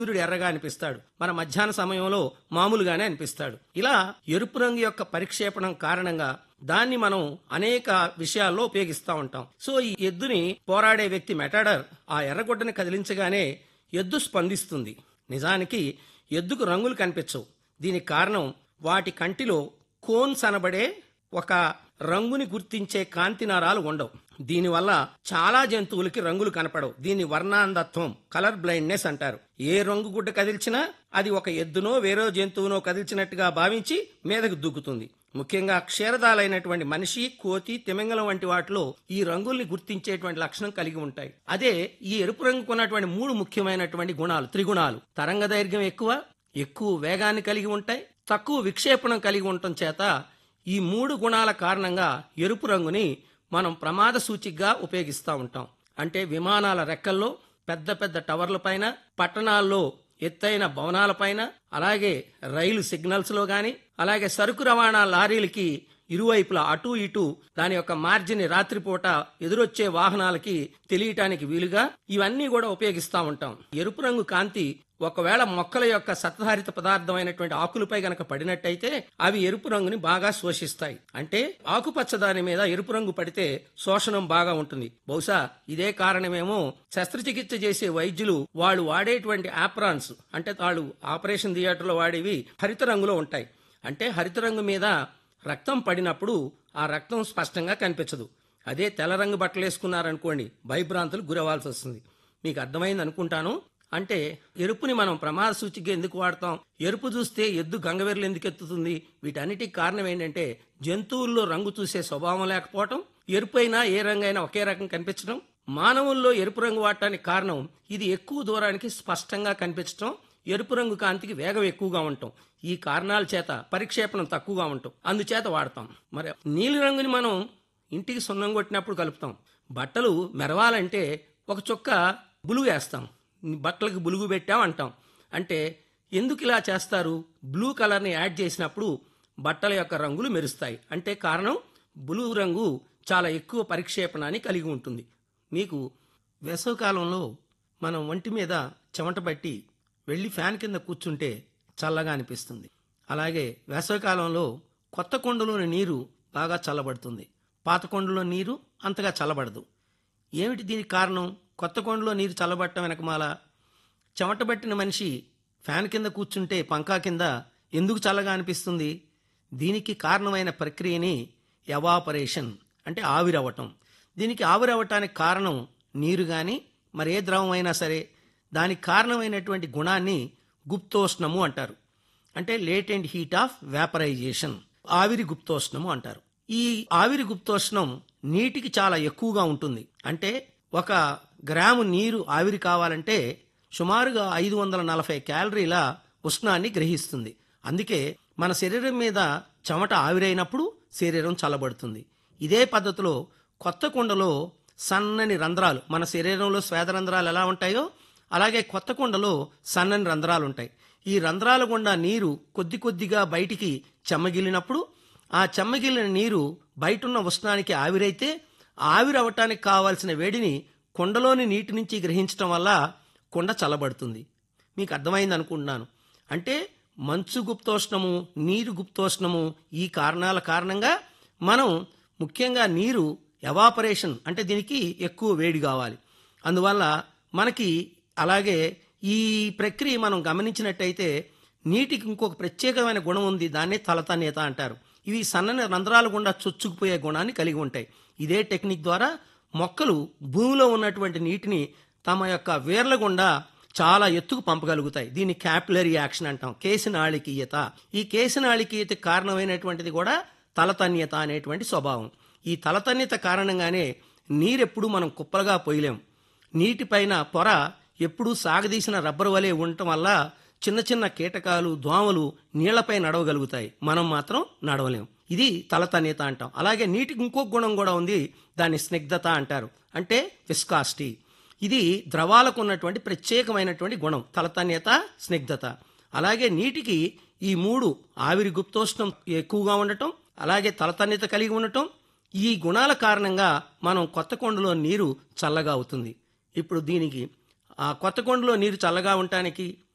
సూర్యుడు ఎర్రగా అనిపిస్తాడు మన మధ్యాహ్న సమయంలో మామూలుగానే అనిపిస్తాడు ఇలా ఎరుపు రంగు యొక్క పరిక్షేపణం కారణంగా దాన్ని మనం అనేక విషయాల్లో ఉపయోగిస్తూ ఉంటాం సో ఈ ఎద్దుని పోరాడే వ్యక్తి మెటాడర్ ఆ ఎర్రగొడ్డని కదిలించగానే ఎద్దు స్పందిస్తుంది నిజానికి ఎద్దుకు రంగులు కనిపించవు దీనికి కారణం వాటి కంటిలో కోన్స్ అనబడే ఒక రంగుని గుర్తించే కాంతి నరాలు ఉండవు దీనివల్ల చాలా జంతువులకి రంగులు కనపడవు దీన్ని వర్ణాంధత్వం కలర్ బ్లైండ్నెస్ అంటారు ఏ రంగు గుడ్డ కదిల్చినా అది ఒక ఎద్దునో వేరే జంతువునో కదిల్చినట్టుగా భావించి మీదకు దూకుతుంది ముఖ్యంగా క్షీరదాలైనటువంటి మనిషి కోతి తిమింగలం వంటి వాటిలో ఈ రంగుల్ని గుర్తించేటువంటి లక్షణం కలిగి ఉంటాయి అదే ఈ ఎరుపు రంగుకు ఉన్నటువంటి మూడు ముఖ్యమైనటువంటి గుణాలు త్రిగుణాలు తరంగ దైర్ఘ్యం ఎక్కువ ఎక్కువ వేగాన్ని కలిగి ఉంటాయి తక్కువ విక్షేపణం కలిగి ఉండటం చేత ఈ మూడు గుణాల కారణంగా ఎరుపు రంగుని మనం ప్రమాద సూచికగా ఉపయోగిస్తూ ఉంటాం అంటే విమానాల రెక్కల్లో పెద్ద పెద్ద టవర్ల పైన పట్టణాల్లో ఎత్తైన భవనాలపైన అలాగే రైలు సిగ్నల్స్ లో గాని అలాగే సరుకు రవాణా లారీలకి ఇరువైపులా అటు ఇటు దాని యొక్క మార్జిన్ రాత్రిపూట ఎదురొచ్చే వాహనాలకి తెలియటానికి వీలుగా ఇవన్నీ కూడా ఉపయోగిస్తూ ఉంటాం ఎరుపు రంగు కాంతి ఒకవేళ మొక్కల యొక్క సత్వహారిత పదార్థమైనటువంటి ఆకులపై గనక పడినట్టయితే అవి ఎరుపు రంగుని బాగా శోషిస్తాయి అంటే ఆకుపచ్చ దాని మీద ఎరుపు రంగు పడితే శోషణం బాగా ఉంటుంది బహుశా ఇదే కారణమేమో శస్త్రచికిత్స చేసే వైద్యులు వాళ్ళు వాడేటువంటి ఆప్రాన్స్ అంటే వాళ్ళు ఆపరేషన్ థియేటర్లో వాడేవి హరిత రంగులో ఉంటాయి అంటే హరిత రంగు మీద రక్తం పడినప్పుడు ఆ రక్తం స్పష్టంగా కనిపించదు అదే తెల్ల రంగు బట్టలు వేసుకున్నారనుకోండి భయభ్రాంతులు గురవాల్సి వస్తుంది మీకు అర్థమైంది అనుకుంటాను అంటే ఎరుపుని మనం ప్రమాద సూచికగా ఎందుకు వాడతాం ఎరుపు చూస్తే ఎద్దు గంగవెర్లు ఎందుకు ఎత్తుతుంది వీటన్నిటికి కారణం ఏంటంటే జంతువుల్లో రంగు చూసే స్వభావం లేకపోవటం ఎరుపు అయినా ఏ రంగు అయినా ఒకే రకం కనిపించడం మానవుల్లో ఎరుపు రంగు వాడటానికి కారణం ఇది ఎక్కువ దూరానికి స్పష్టంగా కనిపించడం ఎరుపు రంగు కాంతికి వేగం ఎక్కువగా ఉండటం ఈ కారణాల చేత పరిక్షేపణం తక్కువగా ఉండటం అందుచేత వాడతాం మరి నీలి రంగుని మనం ఇంటికి సున్నం కొట్టినప్పుడు కలుపుతాం బట్టలు మెరవాలంటే ఒక చుక్క బులుగు వేస్తాం బట్టలకు బులుగు పెట్టాం అంటాం అంటే ఎందుకు ఇలా చేస్తారు బ్లూ కలర్ని యాడ్ చేసినప్పుడు బట్టల యొక్క రంగులు మెరుస్తాయి అంటే కారణం బ్లూ రంగు చాలా ఎక్కువ పరిక్షేపణాన్ని కలిగి ఉంటుంది మీకు వేసవికాలంలో మనం ఒంటి మీద చెమట పట్టి వెళ్ళి ఫ్యాన్ కింద కూర్చుంటే చల్లగా అనిపిస్తుంది అలాగే వేసవికాలంలో కొత్త కొండలోని నీరు బాగా చల్లబడుతుంది పాత కొండలో నీరు అంతగా చల్లబడదు ఏమిటి దీనికి కారణం కొత్త కొండలో నీరు చల్లబట్టడం వెనకమాల చెమటబట్టిన మనిషి ఫ్యాన్ కింద కూర్చుంటే పంకా కింద ఎందుకు చల్లగా అనిపిస్తుంది దీనికి కారణమైన ప్రక్రియని ఎవాపరేషన్ అంటే ఆవిరవ్వటం దీనికి ఆవిరవ్వటానికి కారణం నీరు కానీ మరే ద్రవం అయినా సరే దానికి కారణమైనటువంటి గుణాన్ని గుప్తోష్ణము అంటారు అంటే లేటెంట్ హీట్ ఆఫ్ వేపరైజేషన్ ఆవిరి గుప్తోష్ణము అంటారు ఈ ఆవిరి గుప్తోష్ణం నీటికి చాలా ఎక్కువగా ఉంటుంది అంటే ఒక గ్రాము నీరు ఆవిరి కావాలంటే సుమారుగా ఐదు వందల నలభై క్యాలరీల ఉష్ణాన్ని గ్రహిస్తుంది అందుకే మన శరీరం మీద చెమట ఆవిరైనప్పుడు శరీరం చల్లబడుతుంది ఇదే పద్ధతిలో కొత్త కుండలో సన్నని రంధ్రాలు మన శరీరంలో శ్వేత రంధ్రాలు ఎలా ఉంటాయో అలాగే కొత్త కుండలో సన్నని రంధ్రాలు ఉంటాయి ఈ రంధ్రాల గుండా నీరు కొద్ది కొద్దిగా బయటికి చెమ్మగిలినప్పుడు ఆ చెమ్మగిలిన నీరు బయటున్న ఉష్ణానికి ఆవిరైతే ఆవిరవటానికి కావాల్సిన వేడిని కుండలోని నీటి నుంచి గ్రహించడం వల్ల కుండ చల్లబడుతుంది మీకు అర్థమైంది అనుకుంటున్నాను అంటే మంచు గుప్తోష్ణము నీరు గుప్తోష్ణము ఈ కారణాల కారణంగా మనం ముఖ్యంగా నీరు ఎవాపరేషన్ అంటే దీనికి ఎక్కువ వేడి కావాలి అందువల్ల మనకి అలాగే ఈ ప్రక్రియ మనం గమనించినట్టయితే నీటికి ఇంకొక ప్రత్యేకమైన గుణం ఉంది దాన్నే తలతన్యత అంటారు ఇవి సన్నని రంధ్రాల గుండా చొచ్చుకుపోయే గుణాన్ని కలిగి ఉంటాయి ఇదే టెక్నిక్ ద్వారా మొక్కలు భూమిలో ఉన్నటువంటి నీటిని తమ యొక్క వేర్ల గుండా చాలా ఎత్తుకు పంపగలుగుతాయి దీన్ని క్యాపిలరీ యాక్షన్ అంటాం కేశనాళికీయత ఈ కేశనాళికీయతకి కారణమైనటువంటిది కూడా తలతన్యత అనేటువంటి స్వభావం ఈ తలతన్యత కారణంగానే నీరెప్పుడు మనం కుప్పలుగా పోయలేం నీటిపైన పొర ఎప్పుడూ సాగదీసిన రబ్బర్ వలె ఉండటం వల్ల చిన్న చిన్న కీటకాలు దోమలు నీళ్లపై నడవగలుగుతాయి మనం మాత్రం నడవలేం ఇది తలతన్యత అంటాం అలాగే నీటికి ఇంకో గుణం కూడా ఉంది దాన్ని స్నిగ్ధత అంటారు అంటే విస్కాసిటీ ఇది ద్రవాలకు ఉన్నటువంటి ప్రత్యేకమైనటువంటి గుణం తలతన్యత స్నిగ్ధత అలాగే నీటికి ఈ మూడు ఆవిరి గుప్తోష్ణం ఎక్కువగా ఉండటం అలాగే తలతన్యత కలిగి ఉండటం ఈ గుణాల కారణంగా మనం కొత్త కొండలో నీరు చల్లగా అవుతుంది ఇప్పుడు దీనికి ఆ కొత్త కొండలో నీరు చల్లగా ఉండటానికి